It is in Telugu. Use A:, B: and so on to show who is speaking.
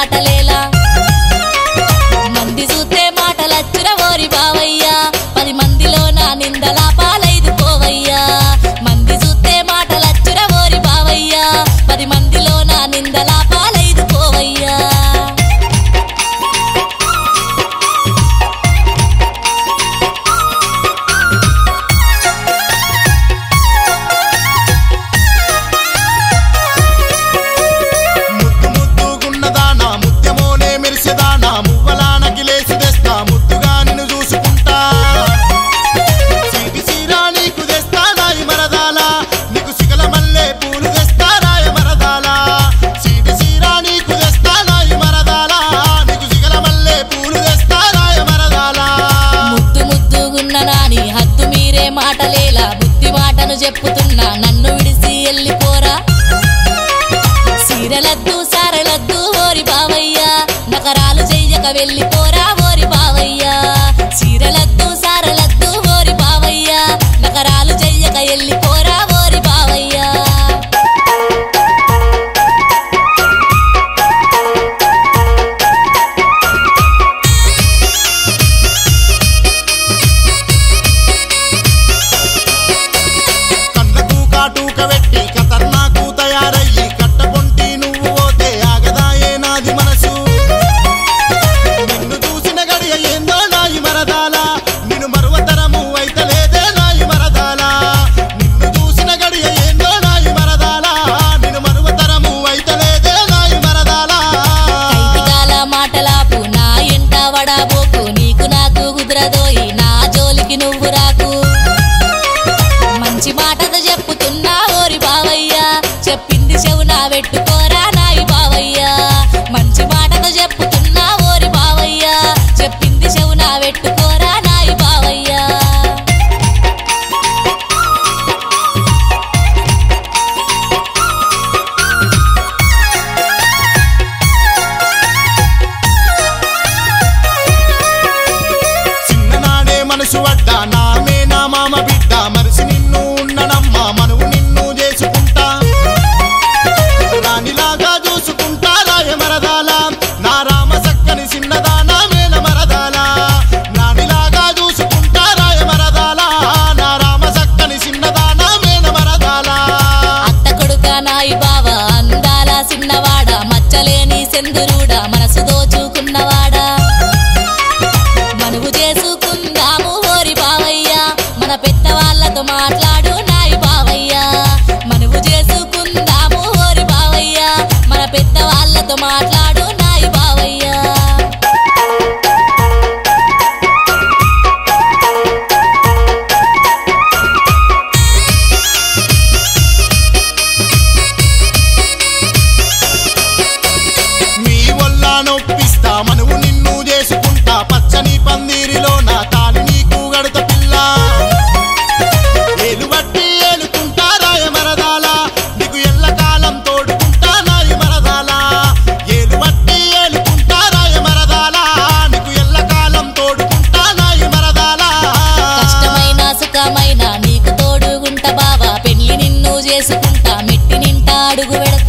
A: మాటలేలా మంది చూస్తే మాటలచ్చుర ఓరి బావయ్యా పది మందిలో నా నిందల పాలైదు పోవయ్యా మంది చూస్తే మాటలచ్చుర ఓరి బావయ్యా పది మందిలో నా నిందల పాలైదు పోవయ్యా
B: ముద్దు ముద్దుగున్నదానా ముత్యమోనే మెరిసెదానా మువ్వలానకి లేసి తెస్తా ముద్దుగా నిన్ను చూసుకుంటా సీటి సీరా నీకు తెస్తా నాయి మరదాలా నీకు సిగల మల్లె పూలు తెస్తా రాయ మరదాలా సీటి సీరా నీకు తెస్తా నాయి మరదాలా నీకు సిగల మల్లె పూలు తెస్తా రాయ మరదాలా
A: ముద్దు ముద్దుగున్న నాని హద్దు మీరే మాటలేలా బుద్ధి మాటను చెప్పుతున్నా నన్ను విడిసి ఎల్లిపోరా సీరలద్దు సారలద్దు ఓరి బావయ్యా నకరాలు చెయ్యక వెళ్ళిపోరా ఓరి బావయ్యా సీరలద్దు సారలద్దు ఓరి బావయ్యా నకరాలు చెయ్యక వెళ్ళిపోరా ఓరి బావయ్యా
B: కళ్ళకు కాటుక పెట్టి ఖతర్నాకు తయారయ్యి కట్టపొంటి నువ్వు పోతే ఆగదాయే నాది మనసు నిన్ను చూసిన గడియ ఏందో నాయి మరదాలా నిన్ను మరువతరము అయితలేదే నాయి మరదాలా నిన్ను చూసిన గడియ ఏందో నాయి మరదాలా నిన్ను మరువతరము అయితలేదే నాయి మరదాలా
A: కైతికాల మాటలాపు నా ఎంట వడాబోకు నీకు నాకు కుదరదోయి నా జోలికి నువ్వు రాకు మంచి మాటతో చెప్పుతున్నా ఓరి బావయ్యా చెప్పింది చెవునా పెట్టుకోరా నాయి బావయ్యా మంచి మాటతో చెప్పుతున్నా ఓరి బావయ్యా చెప్పింది చెవునా పెట్టుకోరా నాయి బావయ్యా
B: చిన్ననాడే మనసు వడ్డ నామే నా మామ బిడ్డ మరిసి నిన్ను ఉన్ననమ్మా మనువు నిన్ను చేసుకుంటా రాణిలాగా చూసుకుంటా రాయ మరదాలా నా రామ సక్కని చిన్నదానా మేన మరదాలా రాణిలాగా చూసుకుంటా రాయ మరదాలా నా రామ సక్కని చిన్నదానా మేన మరదాలా
A: అత్త కొడుక నాయి బావ అందాల సిన్నవాడ మచ్చలేని సెందురుడా మనసు దోచుకున్నవాడా మనవు చేసుకుందాము ఓరి బావయ్యా మన పెద్దవాళ్ళతో మాట్లాడు నాయి బావయ్యా మనవు చేసుకుందాము ఓరి బావయ్యా మన పెద్దవాళ్ళతో మాట్లాడు నాయి బావయ్యా
B: మీ వల్ల నొప్పిస్తా మనువు నిన్ను చేసుకుంటా పచ్చని పందిరిలో నా తాలి నీకు గడత పిల్ల ఏలు బట్టి ఏలుకుంటా రాయ మరదాలా నీకు ఎల్లకాలం తోడుకుంటా నాయ మరదాలా ఏలు బట్టి ఏలుకుంటా రాయ మరదాలా నీకు ఎల్లకాలం తోడుకుంటా నాయ మరదాలా
A: కష్టమైన సుఖమైన నీకు తోడుగుంట బావా పెళ్లి నిన్ను చేసుకుంటా మెట్టి నింట అడుగు పెడతా